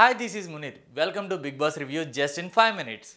Hi this is Munir welcome to Bigg Boss review just in five minutes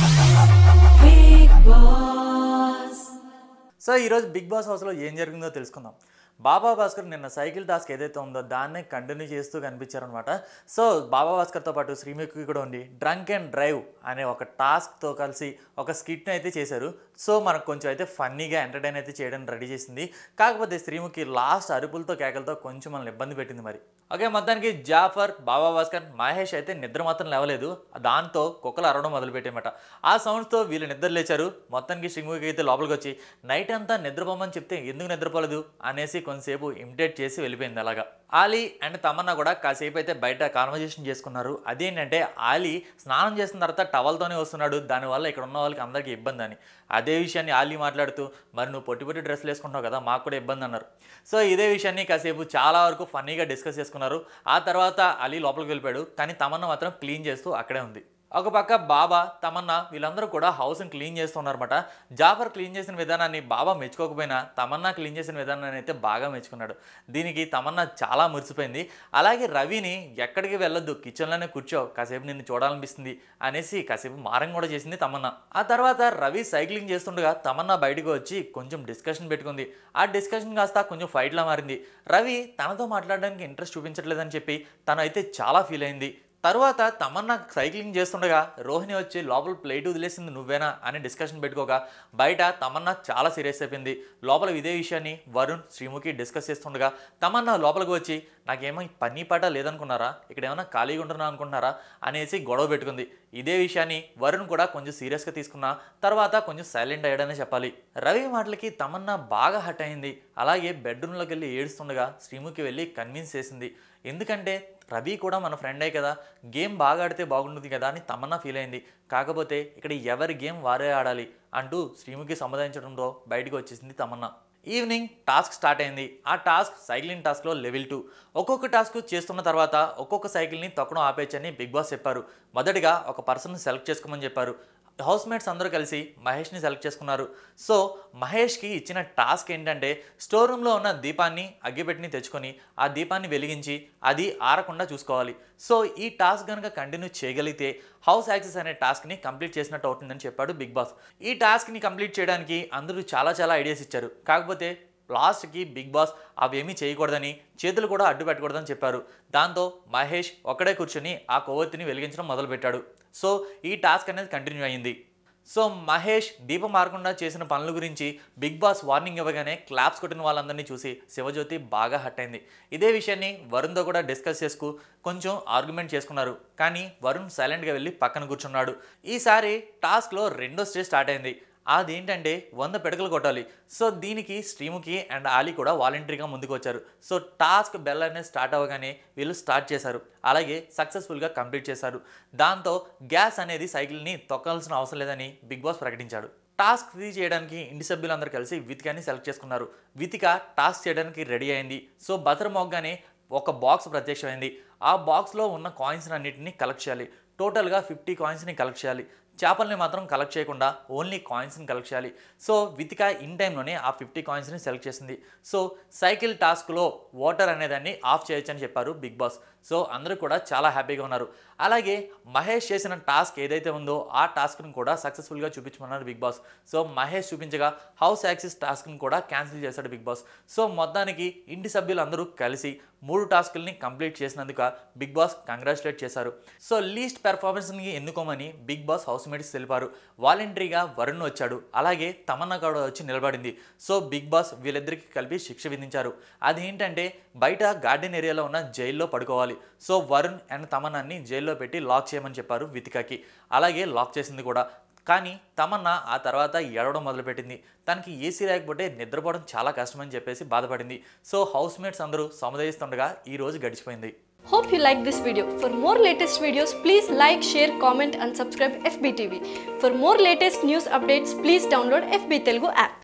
so ఈరోజు Bigg Boss హౌస్లో ఏం జరిగిందో తెలుసుకుందాం బాబా భాస్కర్ నిన్న సైకిల్ టాస్క్ ఏదైతే ఉందో దాన్నే కంటిన్యూ చేస్తూ కనిపించారనమాట సో బాబా భాస్కర్తో పాటు శ్రీముఖి కూడా ఉండి డ్రంక్ అండ్ డ్రైవ్ అనే ఒక టాస్క్తో కలిసి ఒక స్కిట్ని అయితే చేశారు సో మనకు కొంచెం అయితే ఫన్నీగా ఎంటర్టైన్ అయితే చేయడానికి రెడీ చేసింది కాకపోతే శ్రీముఖి లాస్ట్ అరుపులతో కేకలతో కొంచెం మనల్ని ఇబ్బంది పెట్టింది మరి ఓకే మొత్తానికి జాఫర్ బాబా భాస్కర్ మహేష్ అయితే నిద్ర మాత్రం లేవలేదు దాంతో కుక్కలు అరవడం మొదలుపెట్టామట ఆ సౌండ్స్తో వీళ్ళు నిద్ర లేచారు మొత్తానికి శ్రీముఖి అయితే లోపలికి వచ్చి నైట్ అంతా నిద్రపోమని చెప్తే ఎందుకు నిద్రపోలేదు అనేసి కొంతసేపు ఇమిటేట్ చేసి వెళ్ళిపోయింది అలాగా ఆలీ అండ్ తమన్నా కూడా కాసేపు అయితే బయట కాన్వర్జేషన్ చేసుకున్నారు అదేంటంటే ఆలీ స్నానం చేసిన తర్వాత టవల్తోనే వస్తున్నాడు దానివల్ల ఇక్కడ ఉన్న వాళ్ళకి అందరికీ ఇబ్బంది అని అదే విషయాన్ని ఆలీ మాట్లాడుతూ మరి నువ్వు పొట్టి పొట్టి డ్రెస్సులు వేసుకుంటావు కదా మాకు కూడా ఇబ్బంది అన్నారు సో ఇదే విషయాన్ని కాసేపు చాలా వరకు ఫన్నీగా డిస్కస్ చేసుకున్నారు ఆ తర్వాత అలీ లోపలికి వెళ్ళిపోయాడు కానీ తమన్నా మాత్రం క్లీన్ చేస్తూ అక్కడే ఉంది ఒక పక్క బాబా తమన్నా వీళ్ళందరూ కూడా హౌస్ని క్లీన్ చేస్తున్నారన్నమాట జాఫర్ క్లీన్ చేసిన విధానాన్ని బాబా మెచ్చుకోకపోయినా తమన్నా క్లీన్ చేసిన విధానాన్ని అయితే బాగా మెచ్చుకున్నాడు దీనికి తమన్నా చాలా మురిసిపోయింది అలాగే రవిని ఎక్కడికి వెళ్ళొద్దు కిచెన్లోనే కూర్చో కాసేపు నిన్ను చూడాలనిపిస్తుంది అనేసి కాసేపు మారం కూడా చేసింది తమన్నా ఆ తర్వాత రవి సైక్లింగ్ చేస్తుండగా తమన్నా బయటకు వచ్చి కొంచెం డిస్కషన్ పెట్టుకుంది ఆ డిస్కషన్ కాస్త కొంచెం ఫైట్లా మారింది రవి తనతో మాట్లాడడానికి ఇంట్రెస్ట్ చూపించట్లేదని చెప్పి తను అయితే చాలా ఫీల్ అయింది తర్వాత తమన్నా సైక్లింగ్ చేస్తుండగా రోహిణి వచ్చి లోపల ప్లేట్ వదిలేసింది నువ్వేనా అని డిస్కషన్ పెట్టుకోగా బయట తమన్నా చాలా సీరియస్ అయిపోయింది లోపల ఇదే విషయాన్ని వరుణ్ శ్రీముఖి డిస్కస్ చేస్తుండగా తమన్నా లోపలికి వచ్చి నాకేమో ఈ పని పాట లేదనుకున్నారా ఇక్కడ ఏమైనా ఖాళీగా ఉంటున్నా అనుకుంటున్నారా అనేసి గొడవ పెట్టుకుంది ఇదే విషయాన్ని వరుణ్ కూడా కొంచెం సీరియస్గా తీసుకున్న తర్వాత కొంచెం సైలెంట్ అయ్యాడనే చెప్పాలి రవి మాటలకి తమన్నా బాగా హట్ అయింది అలాగే బెడ్రూమ్లోకి వెళ్ళి ఏడుస్తుండగా శ్రీముఖి వెళ్ళి కన్విన్స్ చేసింది ఎందుకంటే రవి కూడా మన ఫ్రెండే కదా గేమ్ బాగా ఆడితే బాగుంటుంది కదా అని తమన్నా ఫీల్ అయింది కాకపోతే ఇక్కడ ఎవరి గేమ్ వారే ఆడాలి అంటూ శ్రీముఖి సమాధానించడంతో బయటకు వచ్చేసింది తమన్నా ఈవినింగ్ టాస్క్ స్టార్ట్ అయింది ఆ టాస్క్ సైక్లింగ్ టాస్క్లో లెవెల్ టూ ఒక్కొక్క టాస్క్ చేస్తున్న తర్వాత ఒక్కొక్క సైకిల్ని తొక్కడం ఆపేయచ్చని బిగ్ బాస్ చెప్పారు మొదటిగా ఒక పర్సన్ సెలెక్ట్ చేసుకోమని చెప్పారు హౌస్ మేట్స్ అందరూ కలిసి మహేష్ని సెలెక్ట్ చేసుకున్నారు సో మహేష్కి ఇచ్చిన టాస్క్ ఏంటంటే స్టోర్ రూమ్లో ఉన్న దీపాన్ని అగ్గిపెట్టిని తెచ్చుకొని ఆ దీపాన్ని వెలిగించి అది ఆరకుండా చూసుకోవాలి సో ఈ టాస్క్ కనుక కంటిన్యూ చేయగలిగితే హౌస్ యాక్సెస్ అనే టాస్క్ని కంప్లీట్ చేసినట్టు అవుతుందని చెప్పాడు బిగ్ బాస్ ఈ టాస్క్ని కంప్లీట్ చేయడానికి అందరూ చాలా చాలా ఐడియాస్ ఇచ్చారు కాకపోతే లాస్ట్కి బిగ్ బాస్ అవేమీ చేయకూడదని చేతులు కూడా అడ్డు పెట్టకూడదని చెప్పారు దాంతో మహేష్ ఒక్కడే కూర్చొని ఆ కొవ్వొత్తిని వెలిగించడం మొదలుపెట్టాడు సో ఈ టాస్క్ అనేది కంటిన్యూ అయ్యింది సో మహేష్ దీపం మారకుండా చేసిన పనుల గురించి బిగ్ బాస్ వార్నింగ్ ఇవ్వగానే క్లాప్స్ కొట్టిన వాళ్ళందరినీ చూసి శివజ్యోతి బాగా హట్ అయింది ఇదే విషయాన్ని వరుణ్తో కూడా డిస్కస్ చేసుకు కొంచెం ఆర్గ్యుమెంట్ చేసుకున్నారు కానీ వరుణ్ సైలెంట్గా వెళ్ళి పక్కన కూర్చున్నాడు ఈసారి టాస్క్లో రెండో స్టేజ్ స్టార్ట్ అయింది అదేంటంటే వంద పిడకలు కొట్టాలి సో దీనికి శ్రీముఖి అండ్ ఆలీ కూడా వాలంటరీగా ముందుకు వచ్చారు సో టాస్క్ బెల్ అనేది స్టార్ట్ అవ్వగానే వీళ్ళు స్టార్ట్ చేశారు అలాగే సక్సెస్ఫుల్గా కంప్లీట్ చేశారు దాంతో గ్యాస్ అనేది సైకిల్ని తొక్కాల్సిన అవసరం లేదని బిగ్ బాస్ ప్రకటించాడు టాస్క్ ఫ్రీ చేయడానికి ఇంటి సభ్యులందరూ కలిసి వితికాని సెలెక్ట్ చేసుకున్నారు వితిక టాస్క్ చేయడానికి రెడీ అయింది సో బజర్ మోగ్గానే ఒక బాక్స్ ప్రత్యక్షమైంది ఆ బాక్స్లో ఉన్న కాయిన్స్ అన్నిటిని కలెక్ట్ చేయాలి టోటల్గా ఫిఫ్టీ కాయిన్స్ని కలెక్ట్ చేయాలి చేపల్ని మాత్రం కలెక్ట్ చేయకుండా ఓన్లీ కాయిన్స్ని కలెక్ట్ చేయాలి సో వితిక ఇన్ టైంలోనే ఆ ఫిఫ్టీ కాయిన్స్ని సెలెక్ట్ చేసింది సో సైకిల్ టాస్క్లో వాటర్ అనేదాన్ని ఆఫ్ చేయొచ్చు అని చెప్పారు బిగ్ బాస్ సో అందరూ కూడా చాలా హ్యాపీగా ఉన్నారు అలాగే మహేష్ చేసిన టాస్క్ ఏదైతే ఉందో ఆ టాస్క్ని కూడా సక్సెస్ఫుల్గా చూపించమన్నారు బిగ్ బాస్ సో మహేష్ చూపించగా హౌస్ యాక్సిస్ టాస్క్ని కూడా క్యాన్సిల్ చేశాడు బిగ్ బాస్ సో మొత్తానికి ఇంటి సభ్యులందరూ కలిసి మూడు టాస్కుల్ని కంప్లీట్ చేసినందుకు బిగ్ బాస్ కంగ్రాచులేట్ చేశారు సో లీస్ట్ పెర్ఫార్మెన్స్ని ఎన్నుకోమని బిగ్ బాస్ హౌస్ మేట్స్ తెలిపారు వాలంటరీగా వరుణ్ వచ్చాడు అలాగే తమన్నా కూడా వచ్చి నిలబడింది సో బిగ్ బాస్ వీళ్ళిద్దరికి కలిపి శిక్ష విధించారు అదేంటంటే బయట గార్డెన్ ఏరియాలో ఉన్న జైల్లో పడుకోవాలి సో వరుణ్ అండ్ తమన్నాన్ని జైల్లో పెట్టి లాక్ చేయమని చెప్పారు వితికాకి అలాగే లాక్ చేసింది కూడా కానీ తమన్నా ఆ తర్వాత ఏడవడం మొదలుపెట్టింది తనకి ఏసీ లేకపోతే నిద్రపోవడం చాలా కష్టమని చెప్పేసి బాధపడింది సో హౌస్ మేట్స్ అందరూ సముదాయిస్తుండగా ఈ రోజు గడిచిపోయింది Hope you like this video. For more latest videos, please like, share, comment and subscribe FBTV. For more latest news updates, please download FB Telugu app.